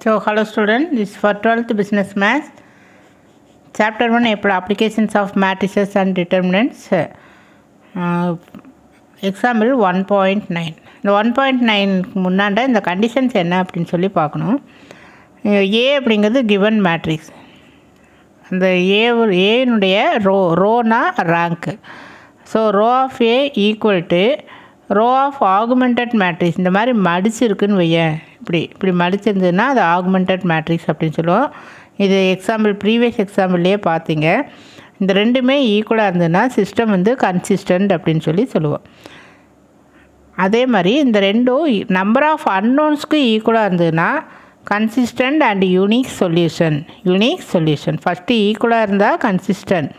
So, hello student, this is for 12th business maths. Chapter 1 April applications of matrices and determinants. Uh, example one point nine இந்த one point நைனுக்கு முன்னாண்ட இந்த conditions என்ன அப்படின்னு சொல்லி பார்க்கணும் ஏ அப்படிங்கிறது கிவன் மேட்ரிக்ஸ் அந்த ஏ ஏனுடைய ரோ ரோனா rank so rho of A equal to rho of augmented matrix இந்த மாதிரி மடிச்சிருக்குன்னு வையேன் இப்படி இப்படி மடிச்சிருந்ததுன்னா அது ஆகுமெண்டட் மேட்ரிக்ஸ் அப்படின்னு சொல்லுவோம் இது எக்ஸாம்பிள் ப்ரீவியஸ் எக்ஸாம்பிள்லேயே பார்த்தீங்க இந்த ரெண்டுமே ஈக்குவலாக இருந்ததுன்னா சிஸ்டம் வந்து கன்சிஸ்டன்ட் அப்படின்னு சொல்லி சொல்லுவோம் அதே மாதிரி இந்த ரெண்டும் நம்பர் ஆஃப் அன்னோன்ஸ்க்கு ஈக்குவலாக இருந்ததுன்னா consistent and unique solution unique solution first ஈக்குவலாக இருந்தால் கன்சிஸ்டன்ட்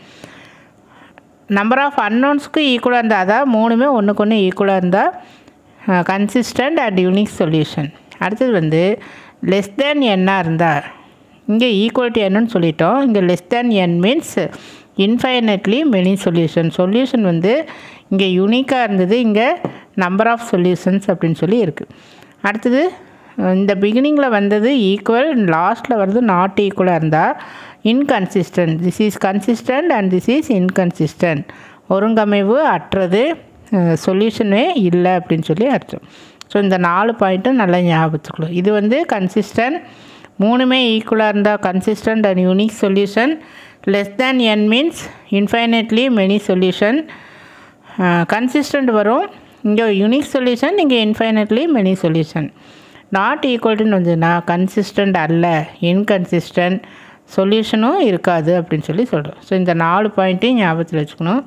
நம்பர் ஆஃப் அன்னோன்ஸ்க்கு ஈக்குவலாக இருந்தால் அதான் மூணுமே ஒன்றுக்கு ஒன்று ஈக்குவலாக இருந்தால் கன்சிஸ்டன்ட் அண்ட் யூனிக் சொல்யூஷன் அடுத்தது வந்து லெஸ் தேன் என்னாக இருந்தால் இங்கே ஈக்குவலிட்டி என்னன்னு சொல்லிட்டோம் இங்கே less than n means infinitely many solution solution வந்து இங்கே யூனிக்காக இருந்தது இங்கே நம்பர் ஆஃப் சொல்யூஷன்ஸ் அப்படின்னு சொல்லி இருக்குது அடுத்தது இந்த பிகினிங்கில் வந்தது ஈக்குவல் லாஸ்ட்டில் வர்றது நாட் ஈக்குவலாக இருந்தால் inconsistent this is consistent and this is inconsistent ஒருங்கமைவு அற்றது சொல்யூஷனே இல்லை அப்படின்னு சொல்லி அர்த்தம் ஸோ இந்த நாலு பாயிண்ட்டும் நல்லா ஞாபகத்துக்குள்ள இது வந்து கன்சிஸ்டன்ட் மூணுமே ஈக்குவலாக இருந்தால் consistent and unique solution less than n means infinitely many solution consistent வரும் இங்கே யூனிக் சொல்யூஷன் இங்கே இன்ஃபைனட்லி மெனி சொல்யூஷன் நாட் ஈக்குவல்ட்டுன்னு வந்ததுன்னா கன்சிஸ்டன்ட் அல்ல இன்கன்சிஸ்டன்ட் சொல்யூஷனும் இருக்காது அப்படின்னு சொல்லி சொல்கிறோம் ஸோ இந்த நாலு பாயிண்ட்டையும் ஞாபகத்தில் வச்சுக்கணும்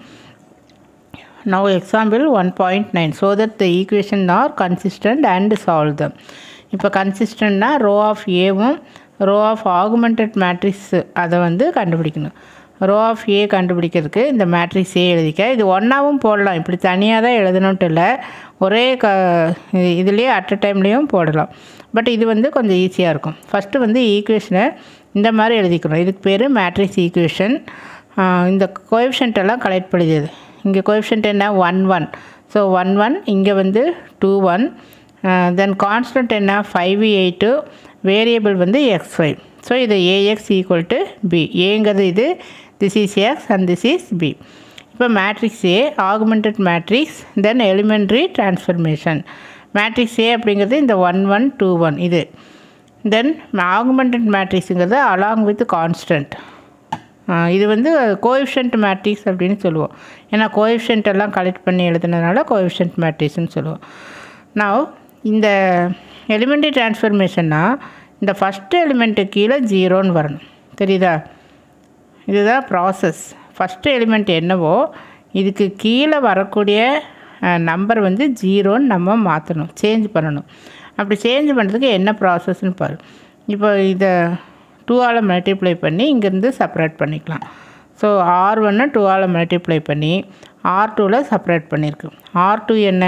now example one point nine so that the equation are consistent and solve them இப்போ கன்சிஸ்டன்ட்னா ரோ ஆஃப் ஏவும் ரோ ஆஃப் ஆகுமெண்டட் மேட்ரிக்ஸ் அதை வந்து கண்டுபிடிக்கணும் ரோ ஆஃப் ஏ கண்டுபிடிக்கிறதுக்கு இந்த மேட்ரிக்ஸ் ஏ எழுதிக்க இது ஒன்றாவும் போடலாம் இப்படி தனியாக தான் எழுதணுன்ட்டு இல்லை ஒரே க இதுலேயே அட் அ டைம்லேயும் போடலாம் பட் இது வந்து கொஞ்சம் ஈஸியாக இருக்கும் ஃபஸ்ட்டு வந்து ஈக்குவேஷனை இந்த மாதிரி எழுதிக்கணும் இதுக்கு பேர் மேட்ரிக்ஸ் ஈக்குவேஷன் இந்த கோஎஃபிஷியன்ட் எல்லாம் கலெக்ட் பண்ணிடுது இங்கே கோஎஃபிஷியன்ட் என்ன one one so one one இங்கே வந்து டூ ஒன் தென் கான்ஸ்டன்ட் என்ன ஃபைவ் எயிட்டு வேரியபிள் வந்து எக்ஸ் ஃபைவ் ஸோ இது ஏஎக்ஸ் ஈக்குவல் டு பி ஏங்கிறது இது this is X and this is B இப்போ matrix A augmented matrix then elementary transformation matrix A அப்படிங்கிறது இந்த ஒன் ஒன் டூ ஒன் இது then augmented மேட்ரிக்ஸுங்கிறது along with constant இது வந்து கோஎஃபிஷியன்ட் மேட்ரிக்ஸ் அப்படின்னு சொல்லுவோம் ஏன்னா கோஎஃபிஷியன்ட் எல்லாம் கலெக்ட் பண்ணி எழுதுனதுனால கோஎஃபிஷியன்ட் மேட்ரிக்ஸ்னு சொல்லுவோம் நான் இந்த எலிமெண்ட்ரி டிரான்ஸ்ஃபர்மேஷன்னா இந்த ஃபஸ்ட்டு எலிமெண்ட்டு கீழே ஜீரோன்னு வரணும் தெரியுதா இதுதான் ப்ராசஸ் ஃபஸ்ட்டு எலிமெண்ட் என்னவோ இதுக்கு கீழே வரக்கூடிய நம்பர் வந்து ஜீரோன்னு நம்ம மாற்றணும் சேஞ்ச் பண்ணணும் அப்படி சேஞ்ச் பண்ணுறதுக்கு என்ன ப்ராசஸ்ன்னு பாரு இப்போ இதை டூவால் மல்டிப்ளை பண்ணி இங்கேருந்து செப்பரேட் பண்ணிக்கலாம் ஸோ ஆர் ஒன்று டூவால் மல்டிப்ளை பண்ணி ஆர் டூவில் செப்பரேட் பண்ணியிருக்கு ஆர் டூ என்ன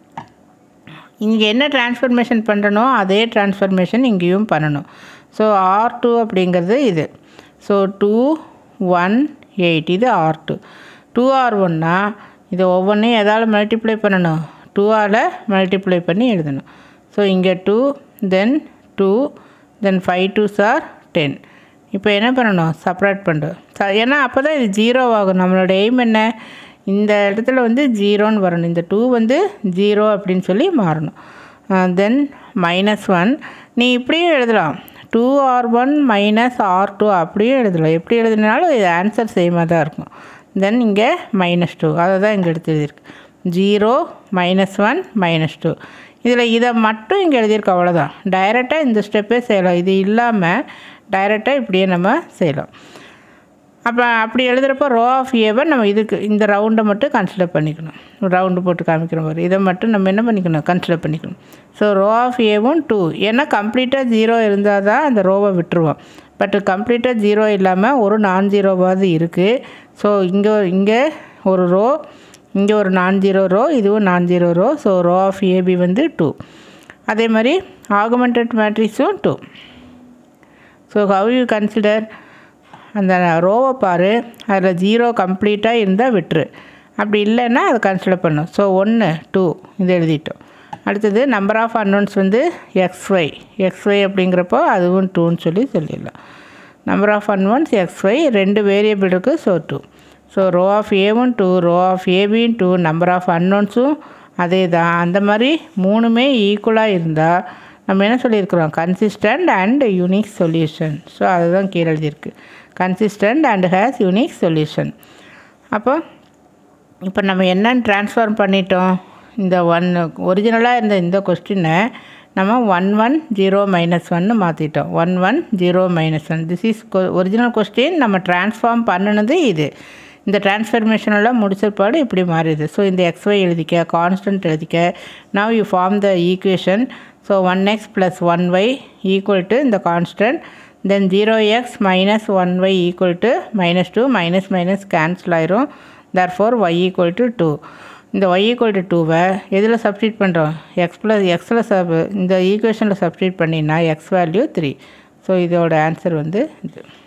இங்கே என்ன டிரான்ஸ்ஃபர்மேஷன் பண்ணுறனோ அதே டிரான்ஸ்ஃபர்மேஷன் இங்கேயும் பண்ணணும் ஸோ ஆர் டூ அப்படிங்கிறது இது ஸோ டூ ஒன் எயிட் இது ஆர் டூ டூ ஆர் ஒன்னா இது ஒவ்வொன்றையும் எதால் மல்டிப்ளை பண்ணணும் டூவால் மல்டிப்ளை பண்ணி எழுதணும் ஸோ இங்கே two then two then five two sir ten இப்போ என்ன பண்ணணும் செப்பரேட் பண்ணுறோம் ச ஏன்னா அப்போ தான் இது ஜீரோ ஆகும் நம்மளோட எய்ம் என்ன இந்த இடத்துல வந்து ஜீரோன்னு வரணும் இந்த டூ வந்து ஜீரோ அப்படின்னு சொல்லி மாறணும் தென் மைனஸ் ஒன் நீ இப்படியும் எழுதலாம் two R one minus R two அப்படியும் எழுதலாம் எப்படி எழுதினாலும் இது ஆன்சர் சேமாக தான் இருக்கும் தென் இங்கே மைனஸ் டூ அதை தான் இங்கே எடுத்து எழுதியிருக்கு zero minus one minus two இதில் இதை மட்டும் இங்கே எழுதியிருக்கு அவ்வளோதான் டைரெக்டாக இந்த ஸ்டெப்பே செய்யலாம் இது இல்லாமல் டைரெக்டாக இப்படியே நம்ம செய்யலாம் அப்போ அப்படி எழுதுகிறப்போ ரோ ஆஃப் ஏவை நம்ம இதுக்கு இந்த ரவுண்டை மட்டும் கன்சிடர் பண்ணிக்கணும் ரவுண்டு போட்டு காமிக்கிற மாதிரி இதை மட்டும் நம்ம என்ன பண்ணிக்கணும் கன்சிடர் பண்ணிக்கணும் ஸோ ரோ ஆஃப் ஏவும் டூ ஏன்னா கம்ப்ளீட்டாக ஜீரோ இருந்தால் தான் அந்த ரோவை விட்டுருவோம் பட் கம்ப்ளீட்டாக ஜீரோ இல்லாமல் ஒரு நான் ஜீரோவாவது இருக்குது ஸோ இங்கே இங்கே ஒரு ரோ இங்கே ஒரு நான் ஜீரோ ரோ இதுவும் non zero row so rho of AB வந்து டூ அதே மாதிரி ஆகுமெண்டட் மேட்ரிக்ஸும் two so how you consider அந்த ரோவை பாரு அதில் ஜீரோ கம்ப்ளீட்டாக இருந்தால் விட்டுரு அப்படி இல்லைன்னா அதை கன்சிடர் பண்ணும் ஸோ ஒன்று டூ இது எழுதிட்டோம் அடுத்தது நம்பர் ஆஃப் அன்னோன்ஸ் வந்து எக்ஸ்ஒய் எக்ஸ்ஒய் அப்படிங்கிறப்போ அதுவும் டூன்னு சொல்லி சொல்லிடலாம் நம்பர் ஆஃப் அன்னோன்ஸ் எக்ஸ்ஒய் ரெண்டு வேரியபிள் இருக்குது so two so rho of ஏவும் டூ ரோ ஆஃப் ஏபியும் டூ நம்பர் ஆஃப் அன்னோன்ஸும் அதே தான் அந்த மாதிரி மூணுமே ஈக்குவலாக இருந்தால் நம்ம என்ன சொல்லியிருக்கிறோம் consistent and unique solution so அதுதான் கீழே எழுதியிருக்கு consistent and has unique solution அப்போ இப்போ நம்ம என்னன்னு ட்ரான்ஸ்ஃபார்ம் பண்ணிட்டோம் இந்த ஒன் ஒரிஜினலாக இருந்த இந்த கொஸ்டினை நம்ம ஒன் ஒன் ஜீரோ மைனஸ் ஒன்னு மாற்றிட்டோம் one one zero minus one this is original question நம்ம ட்ரான்ஸ்ஃபார்ம் பண்ணினது இது இந்த டிரான்ஸ்ஃபர்மேஷனெல்லாம் முடிச்சப்பாடு இப்படி மாறிடுது ஸோ இந்த எக்ஸ்ஒய் எழுதிக்க கான்ஸ்டன்ட் எழுதிக்க now you form the equation so one X plus one Y equal to இந்த constant then zero X minus one Y equal to minus two minus minus cancel ஆயிரும் therefore Y equal to two இந்த Y equal to டூவை எதில் substitute பண்ணுறோம் X plus எக்ஸில் sub இந்த ஈக்குவேஷனில் substitute பண்ணினா எக்ஸ் வேல்யூ த்ரீ ஸோ இதோட ஆன்சர் வந்து இது